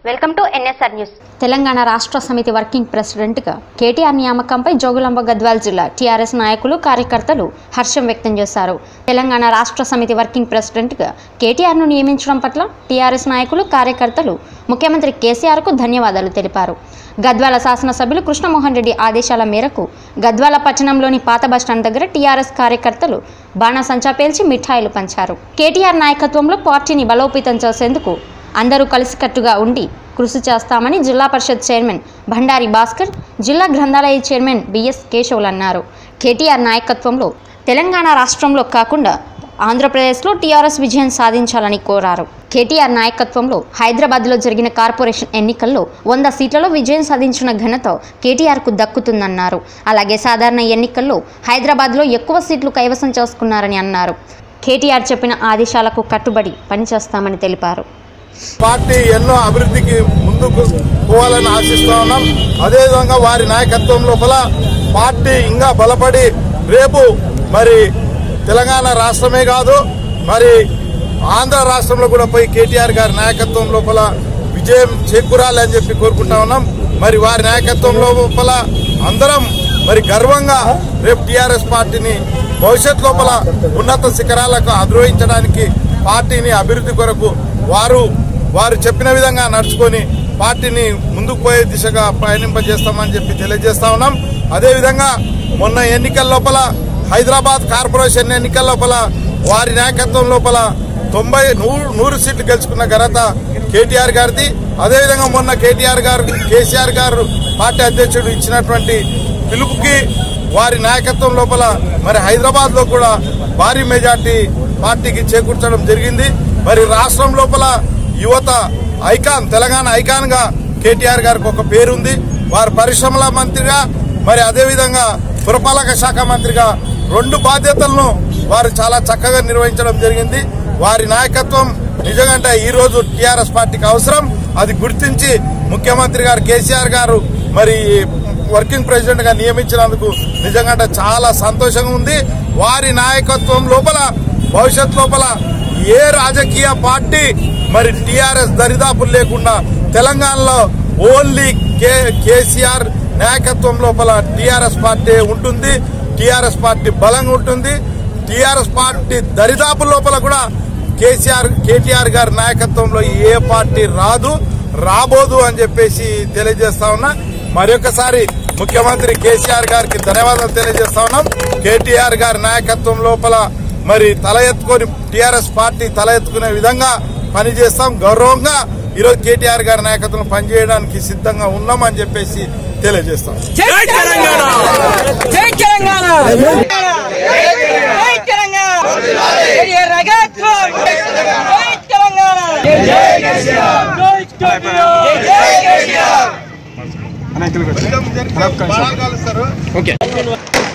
welcome to N S R news Telangana Rashtra Samithi working ప్రెసిడెంట్గా కేటీఆర్ నియామకంపై జోగులాంబ గద్వాల్ జిల్లా TRS నాయకులు కార్యకర్తలు హర్షం వ్యక్తం చేశారు తెలంగాణ రాష్ట్ర సమితి వర్కింగ్ ప్రెసిడెంట్గా కేటీఆర్ను నియమించడం పట్ల టీఆర్ఎస్ నాయకులు కార్యకర్తలు ముఖ్యమంత్రి కేసీఆర్కు ధన్యవాదాలు తెలిపారు గద్వాల శాసనసభ్యులు కృష్ణమోహన్ రెడ్డి ఆదేశాల మేరకు గద్వాల పట్టణంలోని పాత బస్టాండ్ దగ్గర టీఆర్ఎస్ కార్యకర్తలు బాణాసంచా పేల్చి మిఠాయిలు పంచారు కేటీఆర్ నాయకత్వంలో పార్టీని బలోపేతం చేసేందుకు అందరూ కలిసికట్టుగా ఉండి కృషి చేస్తామని జిల్లా పరిషత్ చైర్మన్ భండారి భాస్కర్ జిల్లా గ్రంథాలయ చైర్మన్ బిఎస్ కేశవులు అన్నారు కేటీఆర్ నాయకత్వంలో తెలంగాణ రాష్ట్రంలో కాకుండా ఆంధ్రప్రదేశ్లో టీఆర్ఎస్ విజయం సాధించాలని కోరారు కేటీఆర్ నాయకత్వంలో హైదరాబాద్లో జరిగిన కార్పొరేషన్ ఎన్నికల్లో వంద సీట్లలో విజయం సాధించిన ఘనత కేటీఆర్కు దక్కుతుందన్నారు అలాగే సాధారణ ఎన్నికల్లో హైదరాబాద్లో ఎక్కువ సీట్లు కైవసం చేసుకున్నారని అన్నారు కేటీఆర్ చెప్పిన ఆదేశాలకు కట్టుబడి పనిచేస్తామని తెలిపారు పార్టీ ఎన్నో అభివృద్ధికి ముందుకు పోవాలని ఆశిస్తా ఉన్నాం అదేవిధంగా వారి నాయకత్వం లోపల పార్టీ ఇంకా బలపడి రేపు మరి తెలంగాణ రాష్ట్రమే కాదు మరి ఆంధ్ర రాష్ట్రంలో కూడా పోయి కేటీఆర్ గారి నాయకత్వం లోపల విజయం చేకూరాలి అని చెప్పి కోరుకుంటా ఉన్నాం మరి వారి నాయకత్వం లోపల అందరం మరి గర్వంగా రేపు టీఆర్ఎస్ పార్టీని భవిష్యత్ లోపల ఉన్నత శిఖరాలకు అధిరోహించడానికి పార్టీని అభివృద్ధి కొరకు వారు వారు చెప్పిన విధంగా నడుచుకొని పార్టీని ముందుకు పోయే దిశగా ప్రయాణింపజేస్తామని చెప్పి తెలియజేస్తా ఉన్నాం అదేవిధంగా మొన్న ఎన్నికల లోపల హైదరాబాద్ కార్పొరేషన్ ఎన్నికల లోపల వారి నాయకత్వం లోపల తొంభై నూరు నూరు సీట్లు గెలుచుకున్న ఘనత కేటీఆర్ గారిది అదేవిధంగా మొన్న కేటీఆర్ గారు కేసీఆర్ గారు పార్టీ అధ్యక్షుడు ఇచ్చినటువంటి పిలుపుకి వారి నాయకత్వం లోపల మరి హైదరాబాద్ లో కూడా భారీ మెజార్టీ పార్టీకి చేకూర్చడం జరిగింది మరి రాష్ట్రం లోపల యువత ఐకాన్ తెలంగాణ ఐకాన్ గా కేటీఆర్ గారికి ఒక పేరుంది వారు పరిశ్రమల మంత్రిగా మరి అదేవిధంగా పురపాలక శాఖ మంత్రిగా రెండు బాధ్యతలను వారు చాలా చక్కగా నిర్వహించడం జరిగింది వారి నాయకత్వం నిజంగా ఈ రోజు టీఆర్ఎస్ పార్టీకి అవసరం అది గుర్తించి ముఖ్యమంత్రి గారు కేసీఆర్ గారు మరి వర్కింగ్ ప్రెసిడెంట్ గా నియమించినందుకు నిజంగా చాలా సంతోషంగా ఉంది వారి నాయకత్వం లోపల భవిష్యత్ లోపల ఏ రాజకీయ పార్టీ మరి టీఆర్ఎస్ దరిదాపులు లేకుండా తెలంగాణలో ఓన్లీ కే కేసీఆర్ నాయకత్వం లోపల టీఆర్ఎస్ పార్టీ ఉంటుంది టీఆర్ఎస్ పార్టీ బలంగా ఉంటుంది టీఆర్ఎస్ పార్టీ దరిదాపు లోపల కూడా కేసీఆర్ కేటీఆర్ గారి నాయకత్వంలో ఏ పార్టీ రాదు రాబోదు అని చెప్పేసి తెలియజేస్తా ఉన్నా మరొకసారి ముఖ్యమంత్రి కేసీఆర్ గారికి ధన్యవాదాలు తెలియజేస్తా ఉన్నాం కేటీఆర్ గారి నాయకత్వం లోపల మరి తల ఎత్తుకొని టీఆర్ఎస్ పార్టీ తల ఎత్తుకునే విధంగా పనిచేస్తాం గౌరవంగా ఈరోజు కేటీఆర్ గారి నాయకత్వం పనిచేయడానికి సిద్ధంగా ఉన్నామని చెప్పేసి తెలియజేస్తాం జై తెలంగాణ జై తెలంగాణ జై తెలంగాణ జై రగత్వం జై తెలంగాణ జై కేసీఆర్ జై కేసీఆర్ ఓకే